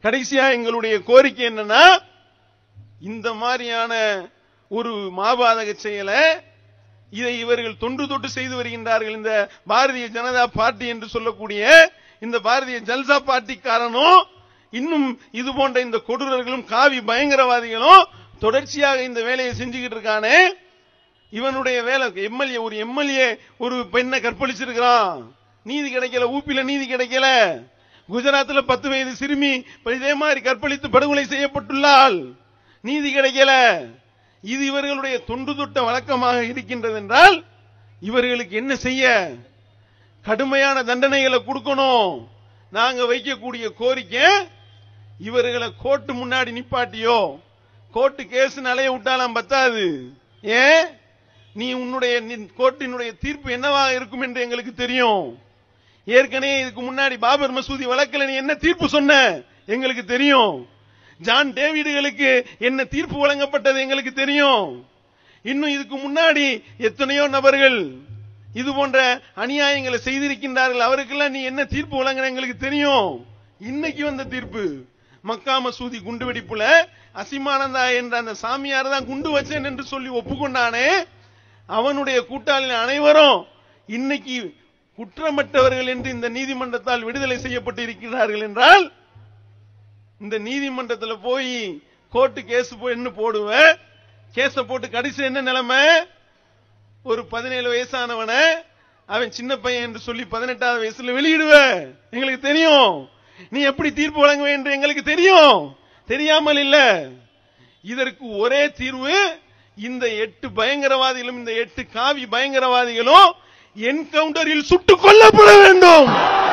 கடைசியா எங்களுடைய கோரிக்கை என்னன்னா இந்த மாதிரியான ஒரு மாபாதக செயலை இதை இவர்கள் தொன்று தொட்டு செய்து வருகின்றார்கள் இந்த பாரதிய ஜனதா பார்ட்டி என்று சொல்லக்கூடிய இந்த பாரதிய ஜல்சா பார்ட்டிக்காரனும் இன்னும் இது போன்ற இந்த கொடூரர்களும் காவி பயங்கரவாதிகளும் தொடர்ச்சியாக இந்த வேலையை செஞ்சுக்கிட்டு இருக்கானே இவனுடைய வேலை எம்எல்ஏ ஒரு எம்எல்ஏ ஒரு பெண்ணை கற்பழிச்சிருக்கிறான் நீதி கிடைக்கல ஊப்பில நீதி கிடைக்கல குஜராத்ல பத்து வயது சிறுமி இதே மாதிரி கற்பழித்து படுகொலை செய்யப்பட்டுள்ளாள் நீதி கிடைக்கல இது இவர்களுடைய தொன்று தொட்ட வழக்கமாக இருக்கின்றது என்றால் இவர்களுக்கு என்ன செய்ய கடுமையான தண்டனைகளை கொடுக்கணும் நாங்க வைக்கக்கூடிய கோரிக்கை இவர்களை கோர்ட்டு முன்னாடி நிப்பாட்டியோ கோர்ட்டு கேஸ் அலைய விட்டாலாம் பத்தாது ஏன் நீ உன்னுடைய நி- கோர்ட்டினுடைய தீர்ப்பு என்னவாக இருக்கும் என்று எங்களுக்கு தெரியும் ஏற்கனவே இதுக்கு முன்னாடி பாபர் மசூதி வழக்கில் நீ என்ன தீர்ப்பு சொன்ன எங்களுக்கு தெரியும் ஜான் டேவிடுகளுக்கு என்ன தீர்ப்பு வழங்கப்பட்டது எங்களுக்கு தெரியும் இன்னும் இதுக்கு முன்னாடி எத்தனையோ நபர்கள் இது போன்ற அநியாயங்களை செய்திருக்கின்றார்கள் அவருக்கெல்லாம் நீ என்ன தீர்ப்பு வழங்குற எங்களுக்கு தெரியும் இன்னைக்கு வந்த தீர்ப்பு மக்கா மசூதி குண்டுவெடிப்புல அசிமானந்தா என்ற அந்த சாமியார் தான் குண்டு வச்சேன் என்று சொல்லி ஒப்புக்கொண்டானே அவனுடைய கூட்டாளிகள் அனைவரும் இன்னைக்கு குற்றமற்றவர்கள் என்று இந்த நீதிமன்றத்தால் விடுதலை செய்யப்பட்டு இருக்கிறார்கள் என்றால் இந்த நீதிமன்றத்தில் போய் கோர்ட்டு கேஸ் போய் என்ன போடுவேன் கேஸ போட்டு கடைசி என்ன நிலைமை ஒரு பதினேழு வயசானவன அவன் சின்ன பையன் என்று சொல்லி பதினெட்டாவது வயசுல வெளியிடுவ எங்களுக்கு தெரியும் நீ எப்படி தீர்ப்பு வழங்குவ என்று எங்களுக்கு தெரியும் தெரியாமல் இல்ல இதற்கு ஒரே தீர்வு இந்த எட்டு பயங்கரவாதிகளும் இந்த எட்டு காவி பயங்கரவாதிகளும் என்கவுண்டரில் சுட்டுக் கொல்லப்பட வேண்டும்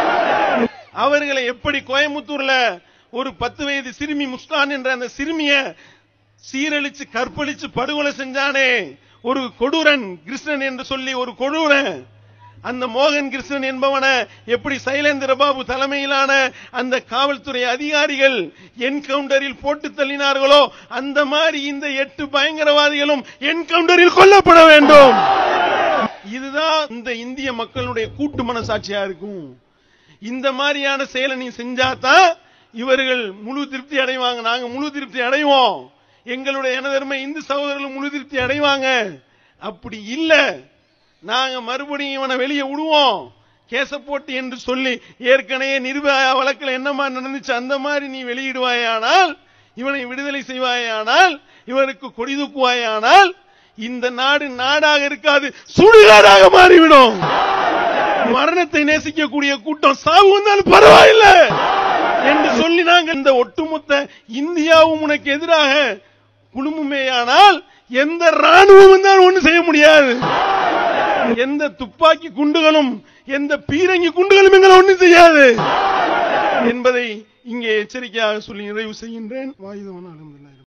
அவர்களை எப்படி கோயம்புத்தூர்ல ஒரு பத்து வயது சிறுமி முஸ்கான் என்ற அந்த சிறுமிய சீரழிச்சு கற்பழிச்சு படுகொலை செஞ்சானே ஒரு கொடூரன் கிருஷ்ணன் என்று சொல்லி ஒரு கொடூரன் அந்த மோகன் கிருஷ்ணன் என்பவன எப்படி சைலேந்திர பாபு தலைமையிலான அந்த காவல்துறை அதிகாரிகள் என்கவுண்டரில் போட்டு தள்ளினார்களோ அந்த மாதிரி இந்த எட்டு பயங்கரவாதிகளும் என்கவுண்டரில் கொல்லப்பட வேண்டும் இதுதான் இந்த இந்திய மக்களுடைய கூட்டு மனசாட்சியா இருக்கும் இந்த மாதிரியான செயலை நீ செஞ்சாதான் இவர்கள் முழு திருப்தி அடைவாங்க நாங்க முழு திருப்தி அடைவோம் எங்களுடைய எனதர்மை இந்து சகோதரர்கள் முழு திருப்தி அடைவாங்க அப்படி இல்ல நாங்க மறுபடியும் இவனை வெளியே விடுவோம் கேச போட்டு என்று சொல்லி ஏற்கனவே நிர்வாக வழக்கில் என்னமா நடந்துச்சு அந்த மாதிரி நீ வெளியிடுவாயானால் இவனை விடுதலை செய்வாயானால் இவனுக்கு கொடி தூக்குவாயானால் இந்த நாடு நாடாக இருக்காது சுடுகாடாக மாறிவிடும் மரணத்தை நேசிக்கக்கூடிய கூட்டம் சாவு வந்தாலும் பரவாயில்ல என்று சொல்லி நாங்கள் இந்த ஒட்டுமொத்த இந்தியாவும் உனக்கு எதிராக குழுமுமேயானால் எந்த ராணுவம் வந்தாலும் ஒண்ணு செய்ய முடியாது எந்த துப்பாக்கி குண்டுகளும் எந்த பீரங்கி குண்டுகளும் எங்களை ஒண்ணும் செய்யாது என்பதை இங்கே எச்சரிக்கையாக சொல்லி நிறைவு செய்கின்றேன் வாயுதவன் அலமதுல்லாஹி